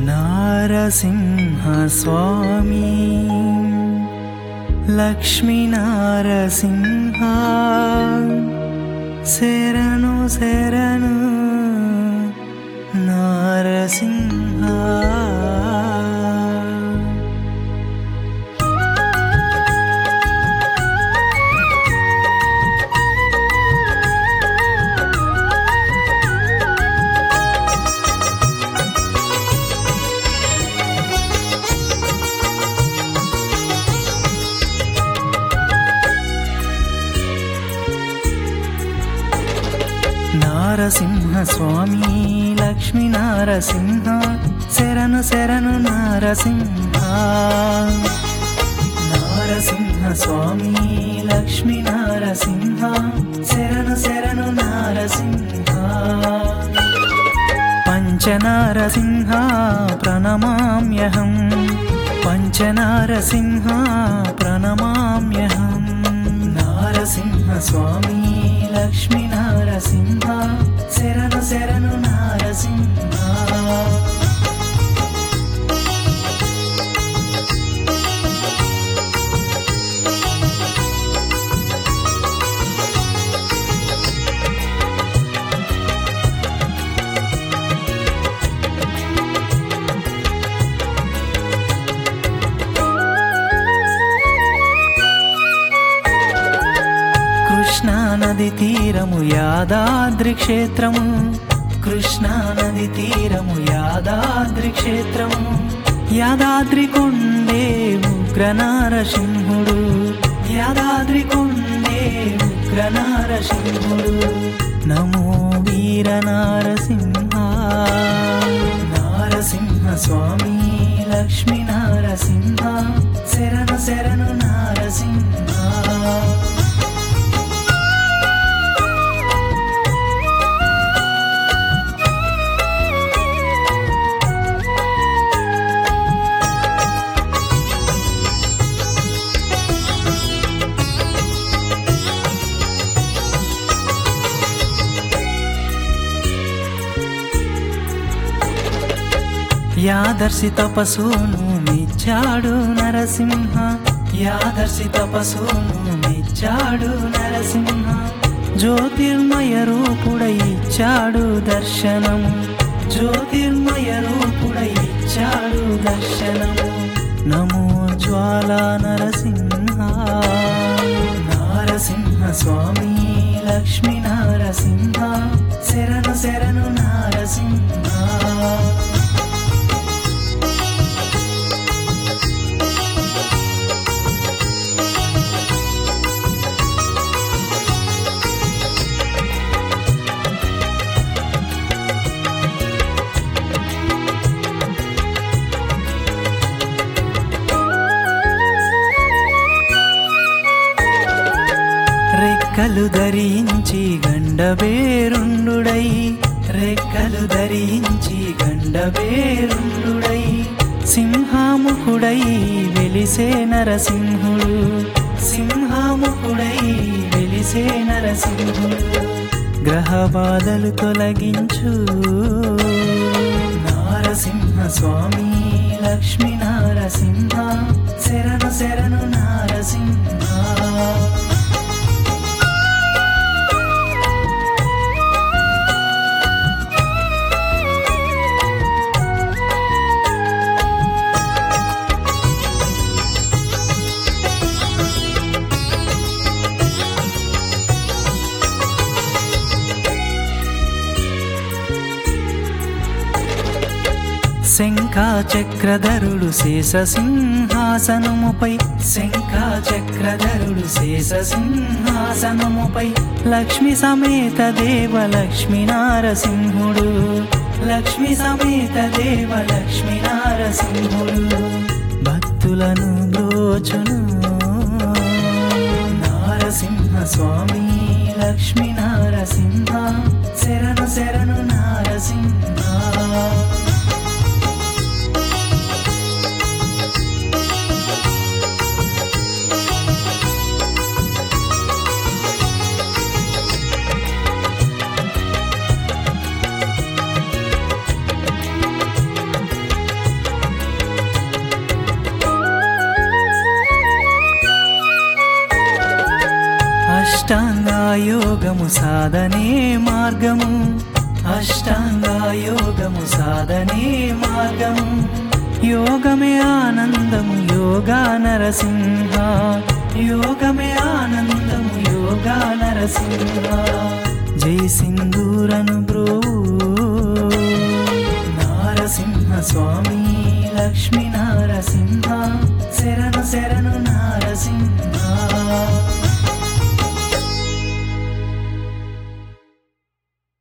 నారసింహ స్వామి లక్ష్మీ నారసింహ శరణు శరణు నారసింహ నారసింహ స్వామి లక్ష్మీ నారసింహ శరణు శరణు నారసింహ నారసింహ స్వామి లక్ష్మీ నారసింహ శరణు శరణు నారసింహ పంచనారసింహ ప్రణమామ్యహం పంచనారసింహ ప్రణమామ్యహం నారసింహ స్వామి లక్ష్మీ నారసింహ శరణు శరణు నారసింహ కృష్ణా నది తీరము యాదాద్రి క్షేత్రము కృష్ణా నది తీరము యాదాద్రి క్షేత్రము యాదాద్రి కొండే ఉగ్ర నారసింహుడు యాదాద్రి కొండే ఉగ్ర నారసింహుడు నమో వీర నారసింహ నారసింహ స్వామి లక్ష్మీ నారసింహ శరణు శరణు నారసింహ యాదర్శి తపసును మెచ్చాడు నరసింహ యాదర్శి తపసును మెచ్చాడు నరసింహ జ్యోతిర్మయ రూపుడై ఇచ్చాడు దర్శనము జ్యోతిర్మయ రూపుడై ఇచ్చాడు దర్శనము నమో జ్వాలా నరసింహ నారసింహ స్వామి లక్ష్మీ నారసింహ శరణు శరణు నారసింహ రెక్కలు ధరించి గండబేరుండుడై రెక్కలు ధరించి గండబేరుండుడై సింహాముఖుడై వెలిసే నరసింహుడు సింహాముఖుడై వెలిసే నరసింహుడు గ్రహ బాధలు తొలగించు నారసింహ స్వామి లక్ష్మీ నారసింహ శరణు శరణు నారసింహ శంఖా చక్రధరుడు శేష సింహాసనముపై శంఖా చక్రధరుడు శేష సింహాసనముపై లక్ష్మి సమేత దేవ లక్ష్మీ నారసింహుడు లక్ష్మి సమేత దేవ లక్ష్మీ నారసింహుడు భక్తులను బ్రోచును నారసింహ స్వామి లక్ష్మీ నారసింహ శరణు శరణు నారసింహ అష్టాంగాయోగము సాధనే మార్గము అష్టాంగాయోగము సాధనే మార్గము యోగమే ఆనందము యోగా నరసింహ యోగమే ఆనందము యోగా నరసింహ జై సింధూరను బ్రో నారసింహ స్వామి లక్ష్మీ నారసింహ శరణు శరణు నారసింహ